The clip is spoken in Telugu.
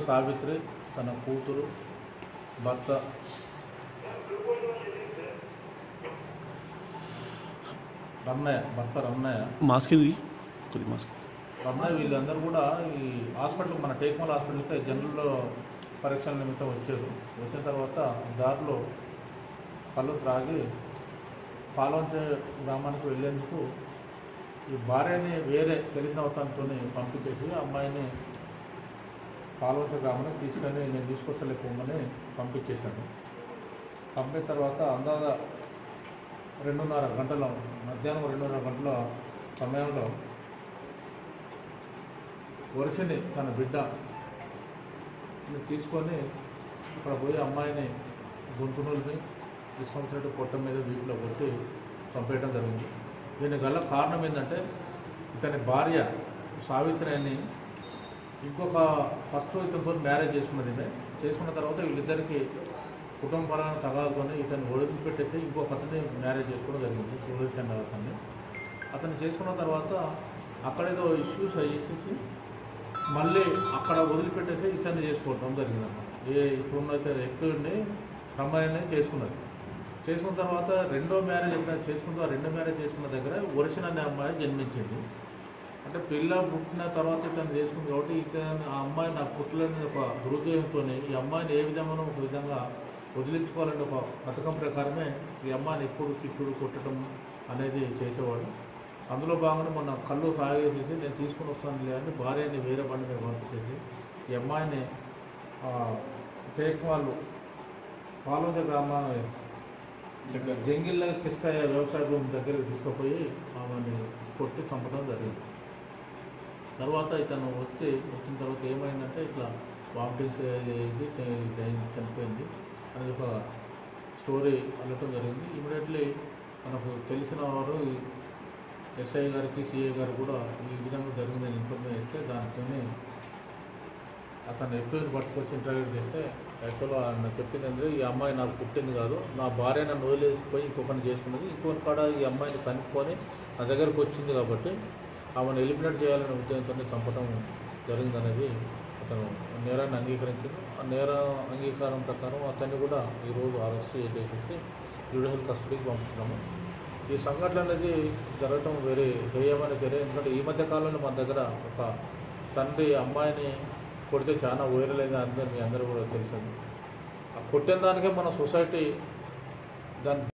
సావిత్రి తన కూతురు భర్త రమణయ్య భర్త రమణయ్య మాస్క్ ఇది కొద్ది మాస్క్ రమణయ్య వీళ్ళందరూ కూడా ఈ హాస్పిటల్ మన టేక్మాల్ హాస్పిటల్కి జనరల్ పరీక్షల నిమిత్తం వచ్చారు వచ్చిన తర్వాత దారిలో కళ్ళు త్రాగి పాలవంచ గ్రామానికి వెళ్ళేందుకు ఈ భార్యని వేరే తెలిసిన అవతాంతో పంపించేసి ఆ అమ్మాయిని పాలవంచ గ్రామానికి తీసుకొని నేను తీసుకొచ్చలేకపోమని పంపించేశాను పంపిన తర్వాత అందాజ రెండున్నర గంటల మధ్యాహ్నం రెండున్నర గంటల సమయంలో వరుసని తన బిడ్డ తీసుకొని అక్కడ పోయి అమ్మాయిని గొంతు నొలిపి ఇష్టం వచ్చినట్టు పొట్ట మీద వీటిలో కొట్టి చంపేయడం జరిగింది దీని గల కారణం ఏంటంటే ఇతని భార్య సావిత్రి అని ఇంకొక ఫస్ట్ ఇతనితో మ్యారేజ్ చేసుకున్నది ఈమె. చేసుకున్న తర్వాత వీళ్ళిద్దరికి కుటుంబ పరంగా తగాదుకొని ఇతను వదిలిపెట్టేసి ఇంకొక అతన్ని మ్యారేజ్ చేసుకోవడం జరిగింది సురేష్ అన్న అతన్ని అతను చేసుకున్న తర్వాత అక్కడేదో ఇష్యూస్ అయ్యేసేసి మళ్ళీ అక్కడ వదిలిపెట్టేసి ఇతన్ని చేసుకోవడం జరిగిందన్నమాట ఏ ఇప్పుడున్నైతే ఎక్కువండి అమ్మాయిని చేసుకున్నది చేసుకున్న తర్వాత రెండో మ్యారేజ్ ఎప్పుడైతే చేసుకుందో ఆ రెండో మ్యారేజ్ చేసుకున్న దగ్గర ఒరిజినల్ అనే అమ్మాయి జన్మించింది అంటే పిల్ల పుట్టిన తర్వాత ఇతను చేసుకుంది కాబట్టి ఇతను ఆ అమ్మాయి నాకు పుట్టలేని ఒక హృదయంతో ఈ అమ్మాయిని ఏ విధంగానో ఒక విధంగా వదిలించుకోవాలని ఒక పథకం ప్రకారమే ఈ అమ్మాయిని ఎప్పుడు తిట్టుడు కొట్టడం అనేది చేసేవాడు అందులో భాగంగా మొన్న కళ్ళు తాగేసేసి నేను తీసుకుని వస్తాను అని భార్యని వేరే బండి మీద పంపించేసి ఈ అమ్మాయిని టేక్ వాళ్ళు పాలొంద గ్రామ జంగిల్ల కిస్తయ్య వ్యవసాయ భూమి దగ్గరికి తీసుకుపోయి ఆమెని కొట్టి చంపడం జరిగింది తర్వాత ఇతను వచ్చి వచ్చిన తర్వాత ఏమైందంటే ఇట్లా వామిటింగ్స్ చేసి చ- చనిపోయింది అనేది ఒక స్టోరీ వెళ్ళటం జరిగింది ఇమీడియట్లీ మనకు తెలిసిన వారు ఈ ఎస్ఐ గారికి సిఐ గారు కూడా ఈ విధంగా జరిగిందని ఇన్ఫర్మేషన్ ఇస్తే దాంతోనే అతను ఎక్కువ పట్టుకొచ్చి ఇంటర్వ్యూ చేస్తే యాక్చువల్గా ఆయన చెప్పింది ఏంటంటే ఈ అమ్మాయి నాకు పుట్టింది కాదు నా భార్య నన్ను వదిలేసిపోయి ఇంకొకరిని చేసుకున్నది ఇంకొకరి కాడ ఈ అమ్మాయిని కనుక్కొని నా దగ్గరకు వచ్చింది కాబట్టి ఆమెను ఎలిమినేట్ చేయాలనే ఉద్దేశంతో చంపడం జరిగిందనేది అతను నేరాన్ని అంగీకరించింది ఆ నేర అంగీకారం ప్రకారం అతన్ని కూడా ఈరోజు అరెస్ట్ చేసేసి జ్యుడిషియల్ కస్టడీకి పంపించినాము ఈ సంఘటన అనేది జరగటం వేరే హేయమైన చర్య ఎందుకంటే ఈ మధ్య కాలంలో మన దగ్గర ఒక తండ్రి అమ్మాయిని కొడితే చాలా వైరల్ అయింది అందరూ మీ అందరూ కూడా తెలుసు ఆ కొట్టిన దానికే మన సొసైటీ దాని